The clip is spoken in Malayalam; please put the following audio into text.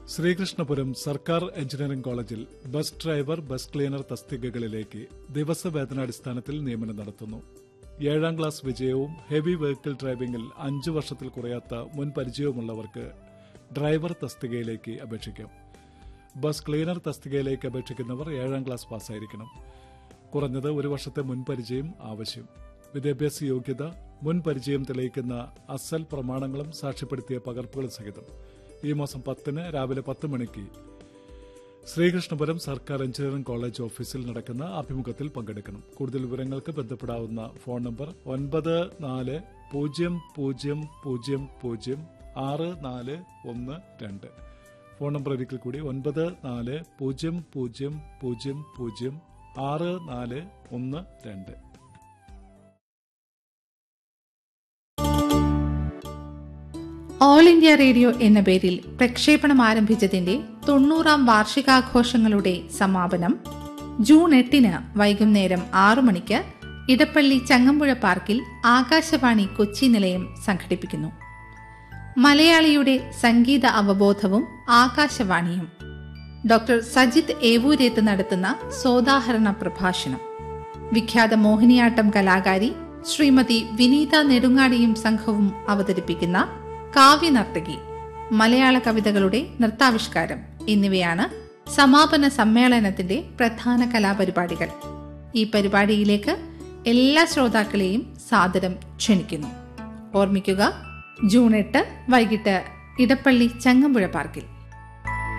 ശ്രീകൃഷ്ണപുരം സർക്കാർ എഞ്ചിനീയറിംഗ് കോളേജിൽ ബസ് ഡ്രൈവർ ബസ് ക്ലീനർ തസ്തികകളിലേക്ക് ദിവസവേതനാടിസ്ഥാനത്തിൽ നിയമനം നടത്തുന്നു ഏഴാം ക്ലാസ് വിജയവും ഹെവി വെഹിക്കിൾ ഡ്രൈവിംഗിൽ അഞ്ചു വർഷത്തിൽ കുറയാത്ത മുൻ പരിചയവുമുള്ളവർക്ക് ഡ്രൈവർ തസ്തികയിലേക്ക് അപേക്ഷിക്കാം ബസ് ക്ലീനർ തസ്തികയിലേക്ക് അപേക്ഷിക്കുന്നവർ ഏഴാം ക്ലാസ് പാസ്സായിരിക്കണം കുറഞ്ഞത് ഒരു വർഷത്തെ മുൻപരിചയം ആവശ്യം വിദ്യാഭ്യാസ യോഗ്യത മുൻ പരിചയം തെളിയിക്കുന്ന അസൽ പ്രമാണങ്ങളും സാക്ഷ്യപ്പെടുത്തിയ പകർപ്പുകളും സഹിതം ഈ മാസം പത്തിന് രാവിലെ പത്ത് മണിക്ക് ശ്രീകൃഷ്ണപുരം സർക്കാർ എഞ്ചിനീയറിംഗ് കോളേജ് ഓഫീസിൽ നടക്കുന്ന അഭിമുഖത്തിൽ പങ്കെടുക്കണം കൂടുതൽ വിവരങ്ങൾക്ക് ബന്ധപ്പെടാവുന്ന ഫോൺ നമ്പർ ഒൻപത് നാല് പൂജ്യം പൂജ്യം പൂജ്യം പൂജ്യം ആറ് നാല് ഒന്ന് രണ്ട് ഫോൺ നമ്പർ ഒരിക്കൽ കൂടി ഒൻപത് നാല് പൂജ്യം പൂജ്യം പൂജ്യം പൂജ്യം ആറ് നാല് ഒന്ന് രണ്ട് ഓൾ ഇന്ത്യ റേഡിയോ എന്ന പേരിൽ പ്രക്ഷേപണം ആരംഭിച്ചതിന്റെ തൊണ്ണൂറാം വാർഷികാഘോഷങ്ങളുടെ സമാപനം ജൂൺ എട്ടിന് വൈകുന്നേരം ആറു മണിക്ക് ഇടപ്പള്ളി ചങ്ങമ്പുഴ പാർക്കിൽ ആകാശവാണി കൊച്ചി നിലയം സംഘടിപ്പിക്കുന്നു മലയാളിയുടെ സംഗീത അവബോധവും ആകാശവാണിയും ഡോക്ടർ സജിത് ഏവൂരേത്ത് നടത്തുന്ന സോദാഹരണ പ്രഭാഷണം വിഖ്യാത മോഹിനിയാട്ടം കലാകാരി ശ്രീമതി വിനീത നെടുങ്ങാടിയും സംഘവും അവതരിപ്പിക്കുന്ന കാവ്യനർത്തകി മലയാള കവിതകളുടെ നൃത്താവിഷ്കാരം എന്നിവയാണ് സമാപന സമ്മേളനത്തിന്റെ പ്രധാന കലാപരിപാടികൾ ഈ പരിപാടിയിലേക്ക് എല്ലാ ശ്രോതാക്കളെയും സാദരം ക്ഷണിക്കുന്നു ഓർമ്മിക്കുക ജൂൺ എട്ട് വൈകിട്ട് ഇടപ്പള്ളി ചങ്ങമ്പുഴ പാർക്കിൽ